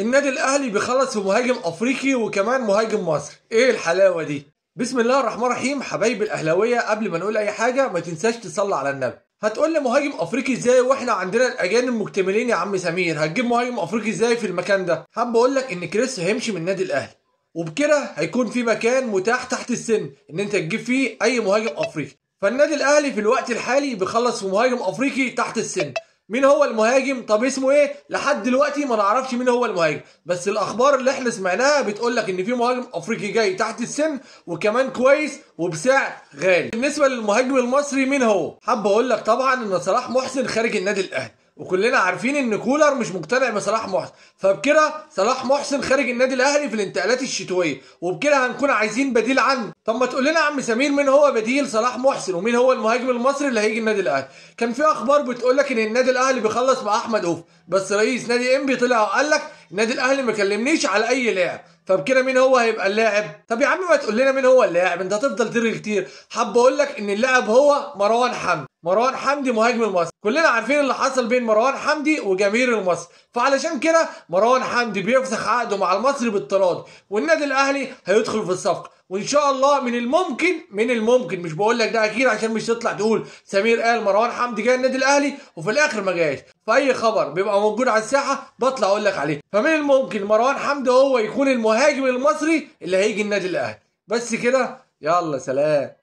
النادي الاهلي بيخلص في مهاجم افريقي وكمان مهاجم مصري ايه الحلاوه دي بسم الله الرحمن الرحيم حبايب الاهلاويه قبل ما نقول اي حاجه ما تنساش تصلي على النبي هتقول لي مهاجم افريقي ازاي واحنا عندنا الاجانب مكتملين يا عم سمير هتجيب مهاجم افريقي ازاي في المكان ده حابب اقول لك ان كريس هيمشي من النادي الاهلي وبكده هيكون في مكان متاح تحت السن ان انت تجيب فيه اي مهاجم افريقي فالنادي الاهلي في الوقت الحالي بيخلص في مهاجم افريقي تحت السن مين هو المهاجم طب اسمه ايه لحد دلوقتي ما نعرفش مين هو المهاجم بس الاخبار اللي احنا سمعناها بتقول لك ان في مهاجم افريقي جاي تحت السن وكمان كويس وبسعر غالي بالنسبه للمهاجم المصري مين هو حابب اقول لك طبعا ان صلاح محسن خارج النادي الاهلي وكلنا عارفين ان كولر مش مقتنع بصلاح محسن فبكده صلاح محسن خارج النادي الاهلي في الانتقالات الشتويه وبكده هنكون عايزين بديل عنه طب ما تقول لنا يا عم سمير مين هو بديل صلاح محسن ومين هو المهاجم المصري اللي هيجي النادي الاهلي كان في اخبار بتقول لك ان النادي الاهلي بيخلص مع احمد اوف بس رئيس نادي انبي طلع وقال لك النادي الاهلي ما كلمنيش على اي لاعب طب كده مين هو هيبقى اللاعب طب يا عم ما تقول لنا مين هو اللاعب انت هتفضل ترغي كتير حابب اقول لك ان اللاعب هو مروان حمدي مروان حمدي مهاجم المصري كلنا عارفين اللي حصل بين مروان حمدي وجماهير المصري فعلشان كده مروان حمدي بيفسخ عقده مع المصري بالتراضي والنادي الاهلي هيدخل في الصفقه وان شاء الله من الممكن من الممكن مش بقول لك ده اكيد عشان مش تطلع تقول سمير قال مروان حمدي جاي النادي الاهلي وفي الاخر ما جاش فاي خبر بيبقى موجود على الساحه بطلع اقول لك عليه فمن الممكن مروان حمدي هو يكون المهاجم المصري اللي هيجي النادي الاهلي بس كده يلا سلام